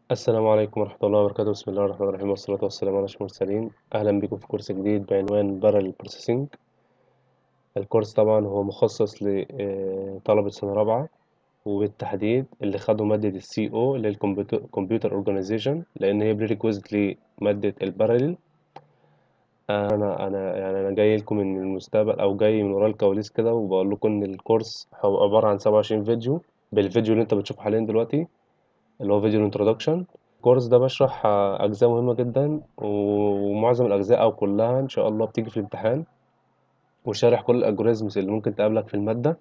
السلام عليكم ورحمة الله وبركاته بسم الله الرحمن الرحيم والصلاة والسلام على أشرف المرسلين أهلا بكم في كورس جديد بعنوان Parallel Processing الكورس طبعا هو مخصص لطلبة سنة رابعة وبالتحديد اللي خدوا مادة ال CO اللي هي الكمبيوتر أورجانيزيشن لأن هي بريكويزيت لمادة الباراليل أنا أنا يعني أنا جاي لكم من المستقبل أو جاي من ورا الكواليس كده وبقول لكم إن الكورس هو عبارة عن سبعة وعشرين فيديو بالفيديو اللي أنت بتشوفه حاليا دلوقتي اللي هو فيديو الانترودكشن الكورس ده بشرح أجزاء مهمة جدا ومعظم الأجزاء أو كلها إن شاء الله بتيجي في الامتحان وشارح كل الألجوريزمز اللي ممكن تقابلك في المادة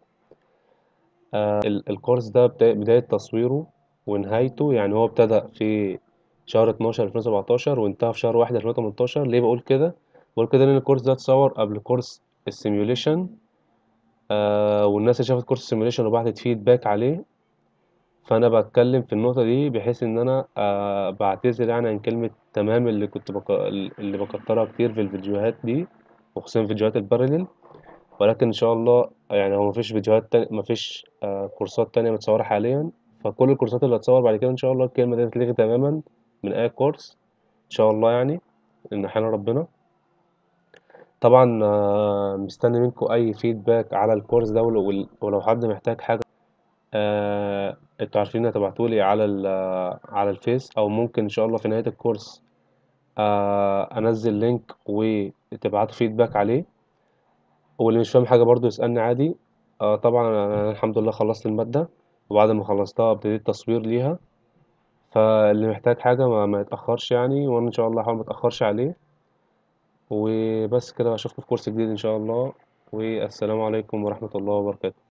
الكورس ده بداية تصويره ونهايته يعني هو ابتدأ في شهر اتناشر ألفين وسبعتاشر وانتهى في شهر واحد ألفين وتمنتاشر ليه بقول كده؟ بقول كده لأن الكورس ده اتصور قبل كورس السيميوليشن آه والناس اللي شافت كورس السيميوليشن وبعتت فيدباك عليه فأنا بتكلم في النقطة دي بحيث إن أنا آه بعتذر يعني عن كلمة تمام اللي كنت بك... اللي بكترها كتير في الفيديوهات دي وخصوصا فيديوهات البارلل ولكن إن شاء الله يعني هو مفيش فيديوهات تانية مفيش آه كورسات تانية متصورة حاليا فكل الكورسات اللي هتصور بعد كده إن شاء الله الكلمة دي هتتلغي تماما من أي كورس إن شاء الله يعني إن أحيانا ربنا طبعا آه مستني منكم أي فيدباك على الكورس ده ولو, ولو حد محتاج حاجة آه انتوا عارفين هتبعتولي على على الفيس او ممكن ان شاء الله في نهاية الكورس آه انزل لينك وتبعتوا فيدباك عليه واللي مش فاهم حاجة برضو يسألني عادي آه طبعا انا الحمد لله خلصت المادة وبعد ما خلصتها ابتديت تصوير ليها فاللي محتاج حاجة ما, ما يتأخرش يعني وانا ان شاء الله هحاول ما اتأخرش عليه وبس كده اشوفكم في كورس جديد ان شاء الله والسلام عليكم ورحمة الله وبركاته